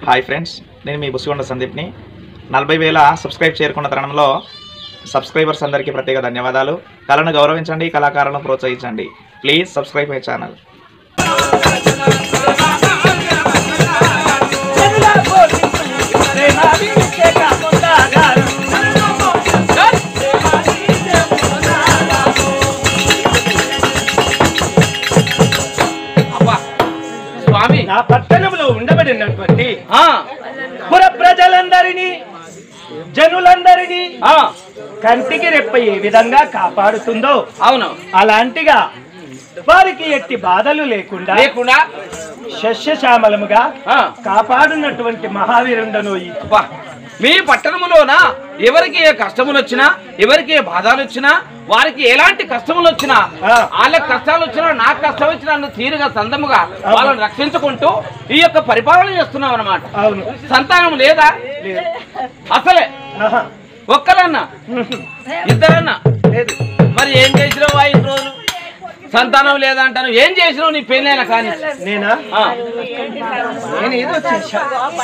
Hi friends నేను మీ బుసిగొండ సందీప్ని నలభై వేల సబ్స్క్రైబ్ చేరుకున్న తరుణంలో సబ్స్క్రైబర్స్ అందరికీ ప్రత్యేక ధన్యవాదాలు కళను గౌరవించండి కళాకారులను ప్రోత్సహించండి ప్లీజ్ సబ్స్క్రైబ్ మై ఛానల్ అబ్బా స్వామి నా పట్టణంలో ఉండబడినటువంటి ఆ, పుర ప్రజలందరినీ జనులందరినీ ఆ, కంటికి రెప్ప ఏ విధంగా కాపాడుతుందో అవును అలాంటిగా వారికి ఎట్టి బాధలు లేకుండా లేకుండా శస్యశ్యామలముగా ఆ, కాపాడున్నటువంటి మహావీరుండను ఈ అబ్బా మీ పట్టణములోన ఎవరికి ఏ కష్టములు వచ్చినా ఎవరికి ఏ బాధలు వచ్చినా వారికి ఎలాంటి కష్టములు వచ్చినా ఆ. వాళ్ళకి కష్టాలు వచ్చినా నాకు కష్టం వచ్చినా నన్ను తీరుగా సందముగా వాళ్ళని రక్షించుకుంటూ ఈ యొక్క పరిపాలన చేస్తున్నాం అన్నమాట అవును సంతానం లేదా లేదు. అసలే ఆహా. ఒక్కరన్నా ఇద్దరన్నా లేదు మరి ఏం చేసినావు ఐదు రోజులు సంతానం లేదంటాను ఏం చేసినావు నీ పెళ్ళైనా కానీ నేనా ఆ. నేను ఏదో చేశా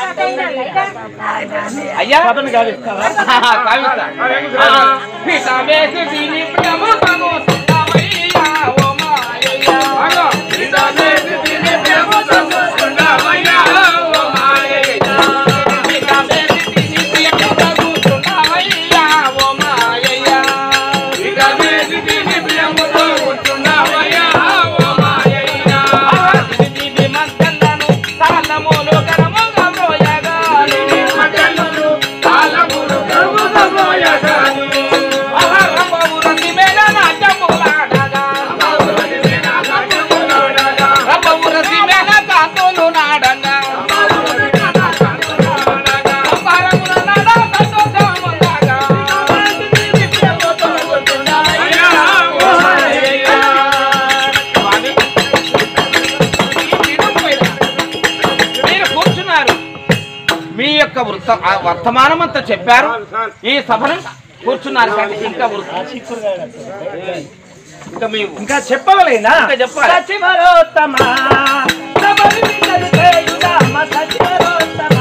అయ్యా సభను గావిస్తావా కావిస్తా. ఆ, పిత వేసి తిని ప్రభుత్వము సుందరమయ్యా, ఓ మాయయ్యా. పిత వేసి తిని ప్రభుత్వము సుందరమయ్యా, ఓ మాయయ్యా. పిత వేసి తిని ప్రభుత్వము సుందరమయ్యా, ఓ మాయయ్యా. పిత వేసి తిని ప్రభుత్వము సుందరమయ్యా, ఓ మాయయ్యా. తిని మంటలను తాళములు గరముగా మోయగాలి. మంటలను తాళములు గరముగా మోయగాలి. రబ్బవురసి మేళ నాట్యములాడగా. రబ్బవురసి మేళ కాంతులు నాడంగా. సంసారముల నాడ సంతోషముండగా. స్వామి, మీరు కూర్చున్నారు మీ యొక్క వృత్త ఆ వర్తమానం అంతా చెప్పారు ఈ సభను కూర్చున్నారు కానీ ఇంకా వృత్త ఇంకా మీ ఇంకా చెప్పవలేనా ఇంకా చెప్పాలి. సచివరోత్తమా సభను వింతలు చేయుదామ సచివరోత్తమా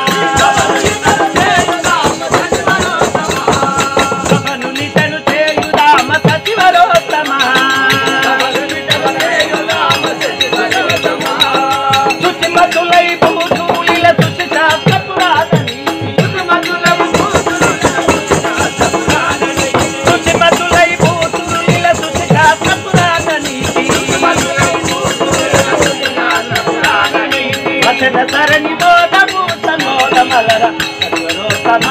సభను నితలు చేయుదామ సచివరోత్తమా శుచిమతులై భూతూలిల శుచి శాస్త్రపురాతని శుచిమతులై భూతూలిల శుచి శాస్త్రపురాతని వచన సరణి మోదము సన్నోదమలర సర్వరోత్తమా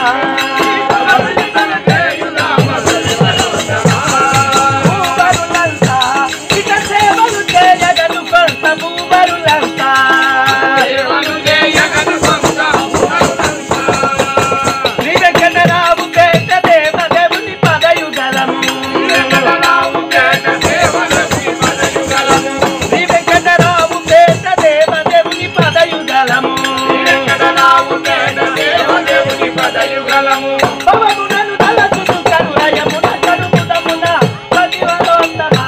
భూవరులంతా ఇక సేవలు చేయగలు కొంత భూవరులంతా శ్రీ వెంకటరావు పేట దేవదేవుని పదయుగలము శ్రీ వెంకటరావు పేట దేవదేవుని పదయుగలము భవమునను తలచుచు కరుణయమున కరుముదమున పదివరోత్తమా.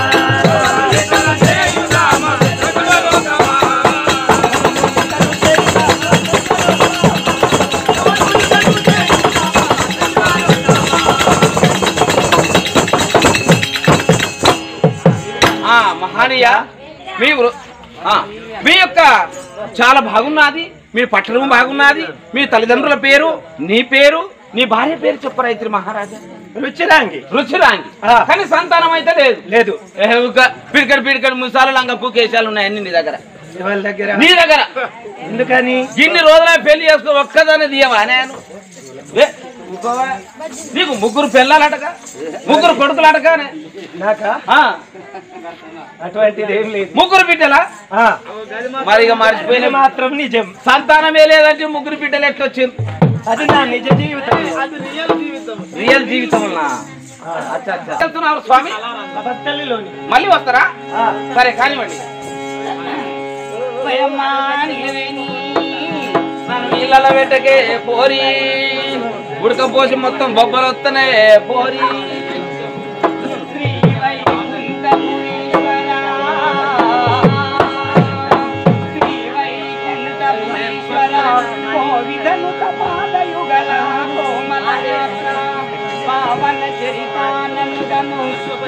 ఆ మహానీయ మీ వృ- ఆ, మీ యొక్క చాలా బాగున్నది మీ పట్టణం బాగున్నది మీ తల్లిదండ్రుల పేరు నీ పేరు నీ భార్య పేరు చెప్పరా ఇద్దరు మహారాజా రుచిరాంగి రుచిరాంగి ఆ. కానీ సంతానం అయితే లేదు లేదు ఏ, ఒక పిడికడు పిడికడు ముసాలు లంగ కేశాలు ఉన్నాయి అన్ని నీ దగ్గర వాళ్ళ దగ్గర నీ దగ్గర ఎందుకని ఇన్ని రోజుల పెళ్లి చేసుకో ఒక్కదాన్ని తీయవా నేను ఏ, ఊరుకోవా? నీకు ముగ్గురు పిల్లలటగా ముగ్గురు కొడుకులటగానే నాకా ఆ, అటువంటిది ఏం లేదు ముగ్గురు బిడ్డలా ఆ, మరి ఇక ఇది మర్చిపోయిన మాత్రం నిజం సంతానమే లేదంటే ముగ్గురు బిడ్డలు ఎట్లా వచ్చింది అది నా నిజ జీవితం రియల్ జీవితం వెళ్తున్నారు స్వామి బత్తల్లిలోని మళ్ళీ వస్తారా ఆ, సరే కానివ్వండి నీళ్ళ పెట్టకే పోరి ఉడకపోసి మొత్తం బొబ్బలు వస్తున్నాయి పోరి కోవిదను తపాదయుగల కోమల నేత్ర పావన చరితానందము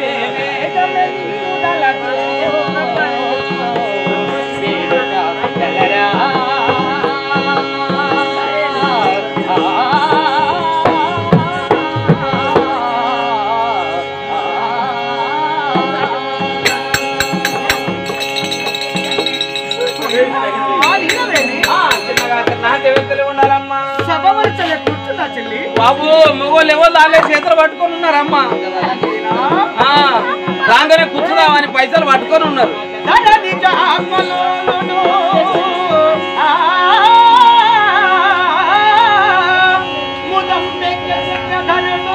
ఉండాలమ్మా సభవరచలే కూర్చున్నా చెల్లి బాబు మగోళ్ళు ఎవరు వాళ్ళే చేతులు పట్టుకొని ఉన్నారమ్మా ఆ, రాగానే కూర్చుదామని పైసలు పట్టుకొని ఉన్నారు ధరణి జామలోను ఆ ముదం వెంకట ధరణు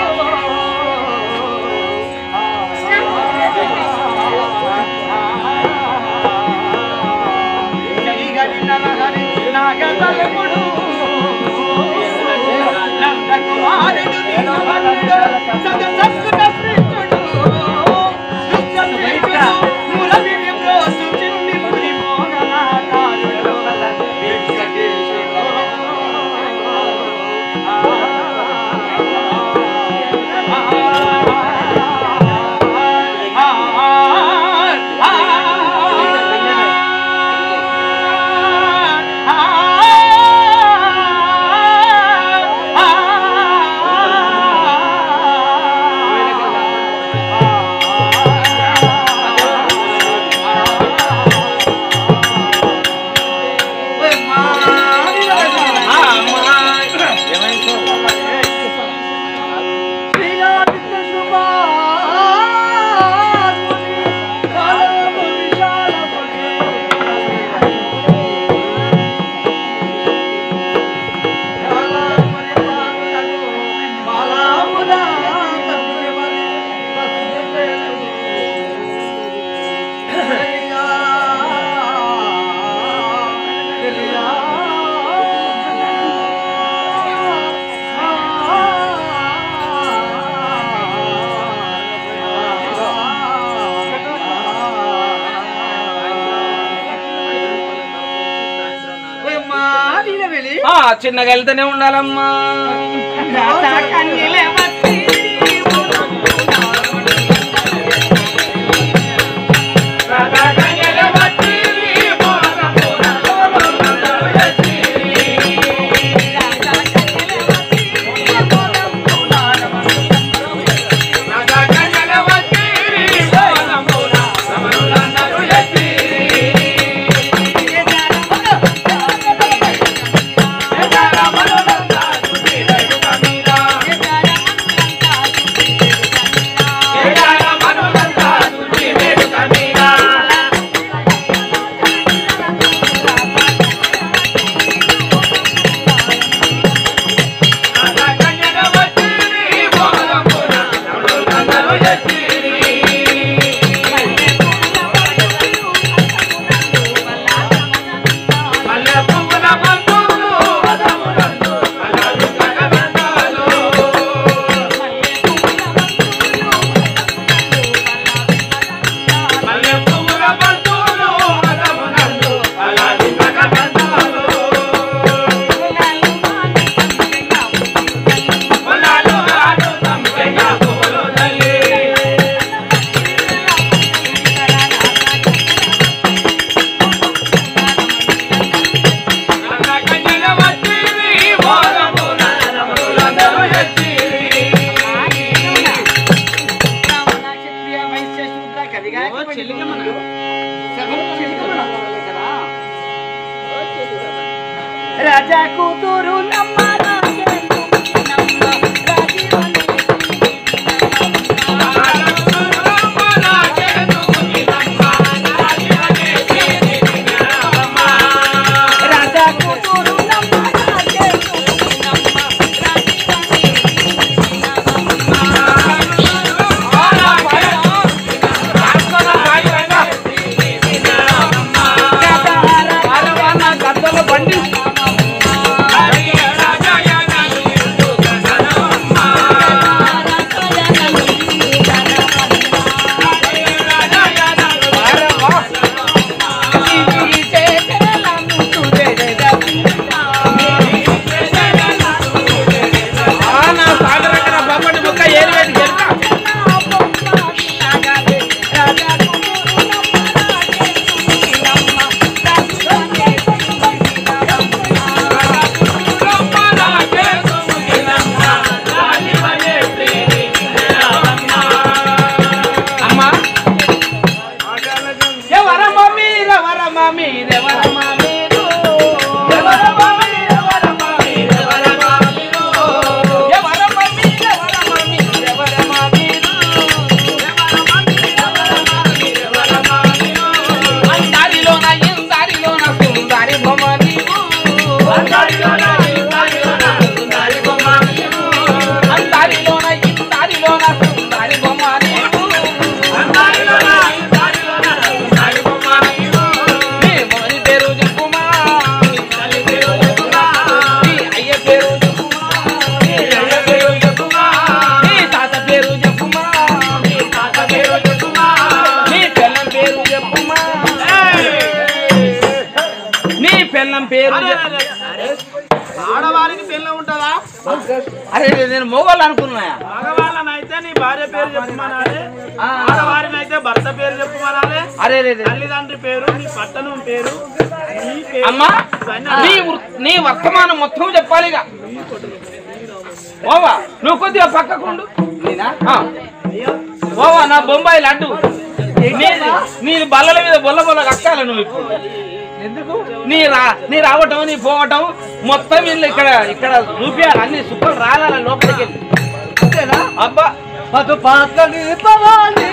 గరి నరహరి నాగతలముడు నందకుమారుడు నిన్ను భక్తుడు సగ సత్కుట శ్రేష్ఠుడు దుష్ట శ్రేష్ఠుడు మురవిని బ్రోసు చిన్ని పురి మోహనాకారుడు వెంకటేశుడు ఆ, అమ్మా. ఆ, చిన్నగా వెళ్తూనే ఉండాలమ్మా రాజా కూతురు నమ్మ రాజేంద్రుని నమ్మ రాజీవని రాజా కూతురు నమ్మ రాజేంద్రుని నమ్మ రాజీవని గద్దల బండి నమ్మ పేరు ఆడవారికి పెళ్ళి ఉంటుందా అరే నేను మొగోళ్ళు అనుకున్నాయా మగవాళ్ళనైతే నీ భార్య పేరు చెప్పమనాలి ఆడవారిని అయితే భర్త పేరు చెప్పమనాలి అరే రే రే. తల్లిదండ్రి పేరు నీ పట్టణం పేరు నీ పేరు అమ్మా నీ వృ- నీ వర్తమానం మొత్తం చెప్పాలి ఇక ఓవా నువ్వు కొద్దిగా పక్కకుండు ఆ. ఓవా నా బొంబాయి లడ్డు నీ- నీ బల్లల మీద బొల్ల బొల్ల కక్కాలి నువ్వు ఇప్పుడు ఎందుకు నీ రా నీ రావటం నీ పోవటం మొత్తం వీళ్ళు ఇక్కడ ఇక్కడ చూపించాలి అన్ని సుఖం రాలాల లోపలికి వెళ్ళి అబ్బా అటు పాత్రని పవాలి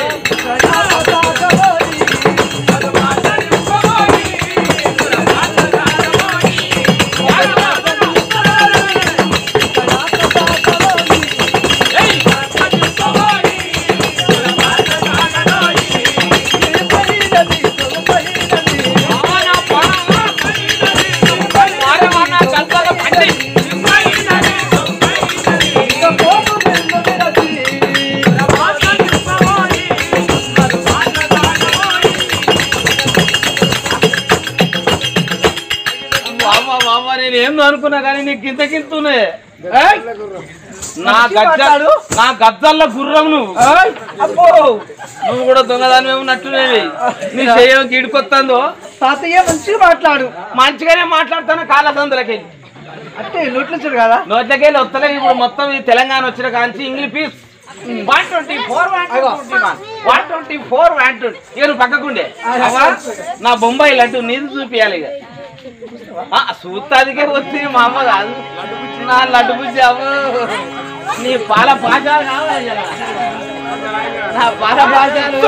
బాబా బాబా నేను ఏందో అనుకున్నా కానీ నీకు గింత గింతునే ఏయ్! నా గజ్జ నా గజ్జల్ల గుర్రం నువ్వు అబ్బో నువ్వు కూడా దొంగదాని ఉన్నట్టునేవి నీ చెయ్యం గీడుకొత్తందో తాతయ్య మంచిగా మాట్లాడు మంచిగానే మాట్లాడుతాను కాళ్ళ సందులకి అంటే నోట్లు కదా నోట్లకెళ్ళి వస్తలే ఇప్పుడు మొత్తం ఈ తెలంగాణ వచ్చిన కాంచి English piece one twenty four one twenty four one twenty ఇక నువ్వు పక్కకుండే అవ్వా, నా బొంబాయి లడ్డు నీది చూపియాలి ఇక ఆ, సూత్తాదికే వచ్చింది మా అమ్మ కాదు నా లడ్డు బుజ్జి అవ్వ నీ పాల పాఠ కావాలి జర. నా పాల పాఠాలు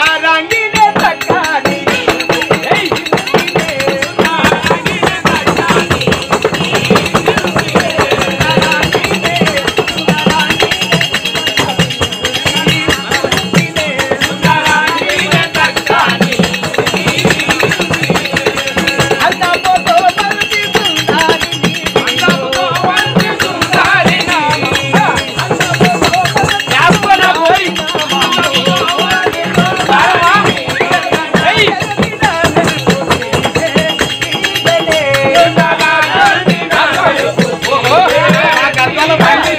ఏయ్! యాభై పోయి ఏయ్! ఓహో, నా గద్దాల బండి.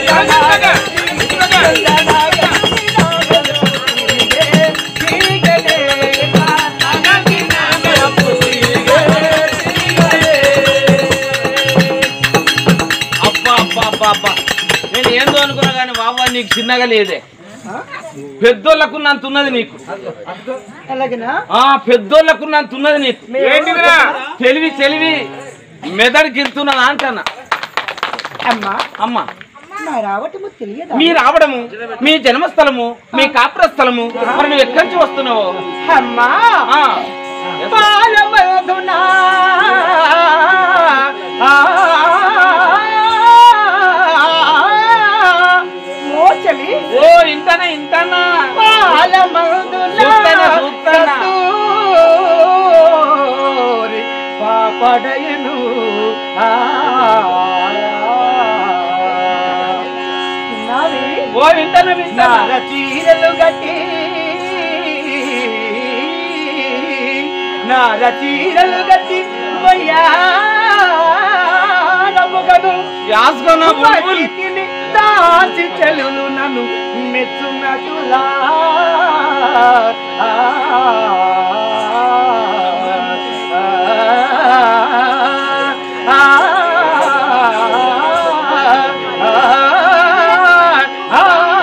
అబ్బా అబ్బా అబ్బా అబ్బా నేను ఏందో అనుకున్నా కానీ బాబా నీకు చిన్నగా లేదే పెద్దోళ్ళకున్నంత ఉన్నది నీకు అలాగేనా ఆ పెద్దోళ్ళకున్నంత ఉన్నది నీకు తెలివి తెలివి మెదడు గిరుతున్నదా అంటన్నా అమ్మా అమ్మా నా రావటము తెలియదా మీ రావడము మీ జన్మస్థలము మీ కాపుర స్థలము మరి నువ్వు ఎక్కడి నుంచి వస్తున్నావు అమ్మా ఆ, పాలమధునా మోచలి ఓ ఇంతనా ఇంతనా పాలమధునా చూస్తానా, చూస్తానా. కస్తూరి పాపడయను ఆ. నాది ఓ ఇంతనా వింటానా నార చీరలు గట్టి నార చీరలు గట్టి వయ్యారముగను యాస్గొన బుల్బుల్ తిని దాసి చెలులు నన్ను మెచ్చునటులా ఆ, ఆ, ఆ,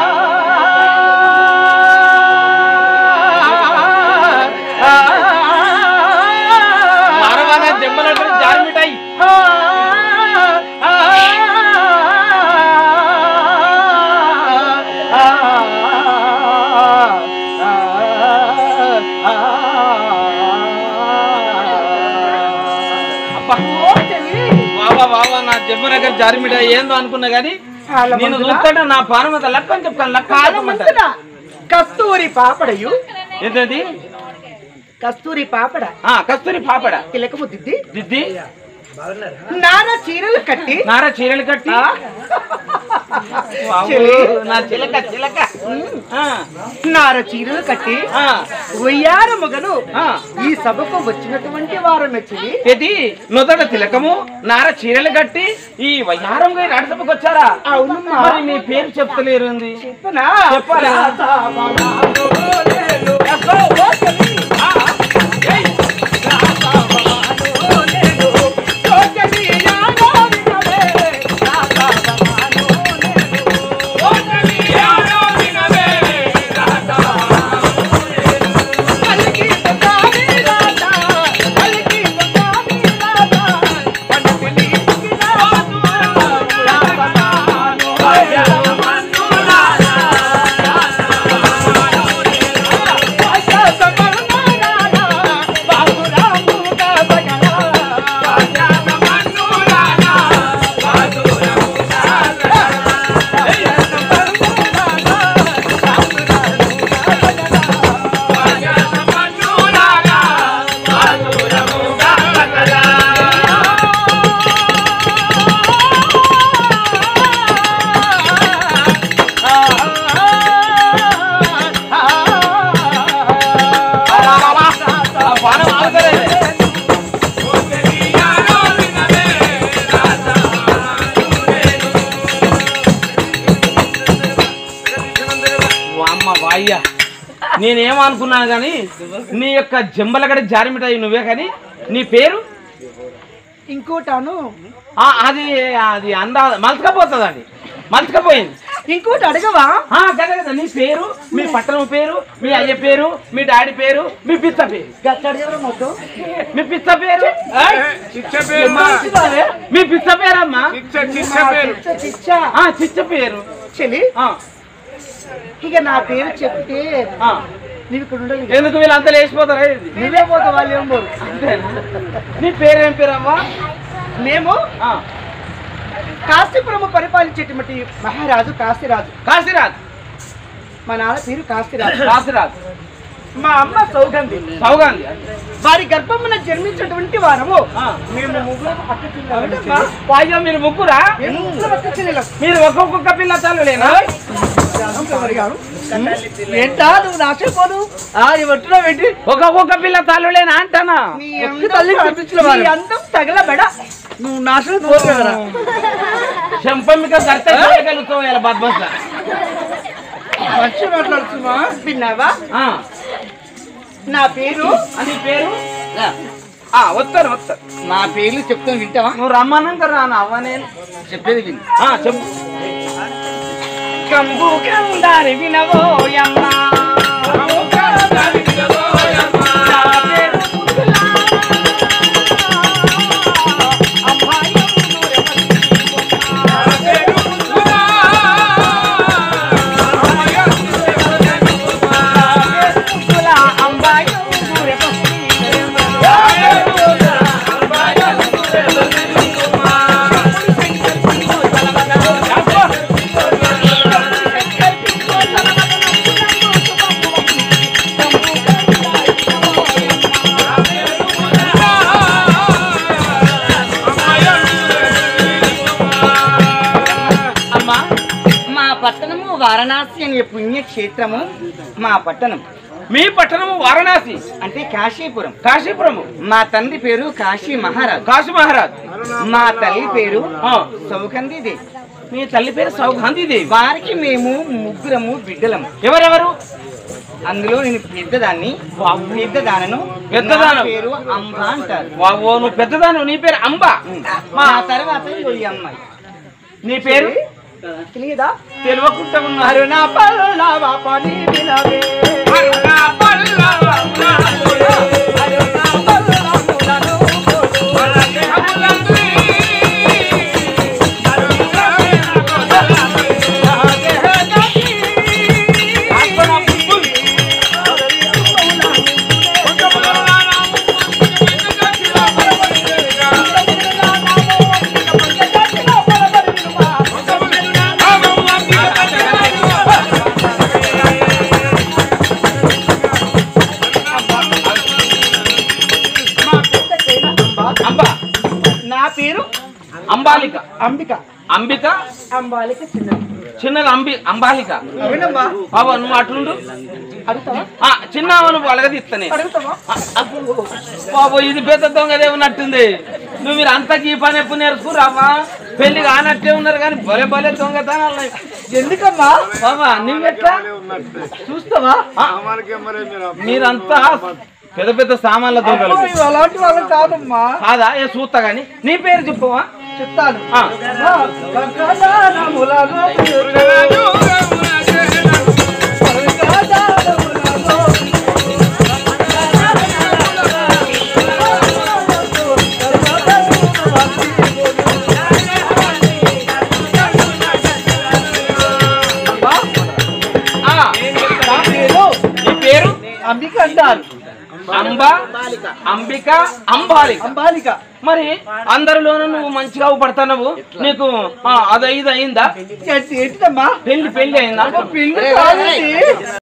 మరవన జమ్మలట్టు జారిమిటాయి అబ్బా బాబా బాబా నా జమ్మ దగ్గర జారిమిటాయి ఏందో అనుకున్నా కానీ నేను చూస్తుంటే నా పానమత లెక్క అని చెప్తాను లెక్క చెప్పమంటారు. కస్తూరి పాపడయు ఏంటది కస్తూరి పాపడ ఆ కస్తూరి పాపడ తిలకము దిద్ది దిద్ది నాన్న చీరలు కట్టి నార చీరలు కట్టి ఆ? వామ్మో, చెలి. నా చిలక చిలక ఆ, నార చీరలు కట్టి ఆ, వయ్యార మొగలు ఆ. ఈ సభకు వచ్చినటువంటి వారు మెచ్చింది ఇది నుదట తిలకము నార చీరలు కట్టి ఈ వయ్యారం గారి అడసపకు వచ్చారా అవునమ్మా. మరి మీ పేరు చెప్తలేరు ఉంది చెప్పనా చెప్పాలా? ఆ పానం ఆగుతలేదు. వామ్మ వాయ్య నేనేమనుకున్నాను కానీ నీ యొక్క జంబలగడ జారిమిటాయి నువ్వే కానీ నీ పేరు ఇంకోటాను ఆ, అది అది అందా మలచకపోతుందండి మలచకపోయింది ఇంకోటి అడగవా ఆ, కదా కదా నీ పేరు మీ పట్టణం పేరు మీ అయ్య పేరు మీ డాడీ పేరు మీ పిత్త పేరు గట్టడిగవరా మొత్తం మీ పిత్త పేరు శిక్ష పేరు మా. మీ పిత్త పేరమ్మా శిక్ష శిక్ష పేరు చిచ్చ చిచ్చా ఆ చిచ్చ పేరు చెలి ఆ, ఇక నా పేరు చెప్తే ఆ. నీవు ఇక్కడ ఉండదు ఎందుకు వీళ్ళంతా లేచిపోతారా ఏంది? నువ్వే పోతే వాళ్ళు ఏం పోరు అంతేనా? నీ పేరేం పేరమ్మా మేము ఆ, కాశీపురము పరిపాలించేటువంటి మహారాజు కాశీరాజు కాశీరాజ్ మా నాన్న పేరు కాశీరాజు కాశీరాజ్ మా అమ్మ సౌగంధి సౌగాంధి వారి గర్భమున జన్మించినటువంటి వారము ఆ. మేము ముగ్గురు పక్క అవునమ్మా? వాయ్యో మీరు ముగ్గురా మీరు ఒక్కొక్క పిల్ల తల్లులేనా ఏంటా నువ్వు నాశపోను ఆ ఇవట్టులో పెట్టి ఒక్కొక్క పిల్ల తల్లులేనా అంటానా నీ అందం నీ అందం తగలబెడ నువ్వు నాశనం పోగలరా చెంపమిక గర్త చేయగలుగుతావు ఇలా బద్మస మంచి మాట్లాడుతున్నా విన్నావా నా పేరు అని పేరు ఆ, వస్తారు వస్తారు నా పేర్లు చెప్తాను వింటావా నువ్వు రమ్మన్నాక రాను అవ్వ నేను చెప్పేది విను ఆ, చెప్పు కంబు కందారి వినవోయమ్మా నా పేరు పుట్టులా. అమ్మాయం పుట్టులా, అమ్మాయం అమ్మా మా పట్టణము వారణాసి అనే పుణ్యక్షేత్రము మా పట్టణం మీ పట్టణము వారణాసి అంటే కాశీపురం కాశీపురము మా తండ్రి పేరు కాశీ మహారాజ్ కాశీ మహారాజ్ మా తల్లి పేరు ఆ, సౌగంధి దేవి మీ తల్లి పేరు సౌగాంధీదేవి వారికి మేము ముగ్గురము బిడ్డలము ఎవరెవరు అందులో నేను పెద్దదాన్ని పెద్దదానను పెద్దదానం. నా పేరు అంబ అంటారు వావో నువ్వు పెద్దదాను నీ పేరు అంబ మా తర్వాత ఇగో ఈ అమ్మాయి నీ పేరు తెలియదా తెలియకుండా ఉన్నారు అరుణ పల్లవ పని వినవే అరుణ పల్లవములను అంబ నా పేరు అంబాలిక అంబిక అంబిక అంబాలిక చిన్న చిన్నది అంబి అంబాలిక అవునమ్మా బాబా నువ్వు అట్లుండు అడుగుతావా ఆ, చిన్న నువ్వు అలగదిస్తానే అడుగుతావా బాబు ఇది పెద్ద దొంగదే ఉన్నట్టుంది నువ్వు మీరు అంతకి ఈ పని ఎప్పుడు నేర్చుకురావా పెళ్లి కానట్టే ఉన్నారు కానీ భలే భలే దొంగతనాలు ఉన్నాయి. ఎందుకమ్మా బాబా నువ్వెట్లా చూస్తావా ఆ, మీరంతా పెద్ద పెద్ద సామాన్ల దొంగలు అమ్మో, ఇవి అలాంటి వాళ్ళు కాదమ్మా కాదా ఏ చూస్తా గాని నీ పేరు చెప్పవా చెప్తాను ఆ. కనకదానములలో కనకదానములలో ఆ, నా పేరు నీ పేరు అంబిక అంటారు అంబ అంబిక అంబాలిక అంబాలిక మరి అందరిలోనూ నువ్వు మంచిగా పడుతున్నావు నీకు ఆ, అది ఇది అయిందా ఏంటి- ఏంటిదమ్మా పెళ్లి పెళ్లి అయిందా పెళ్లి కాదండి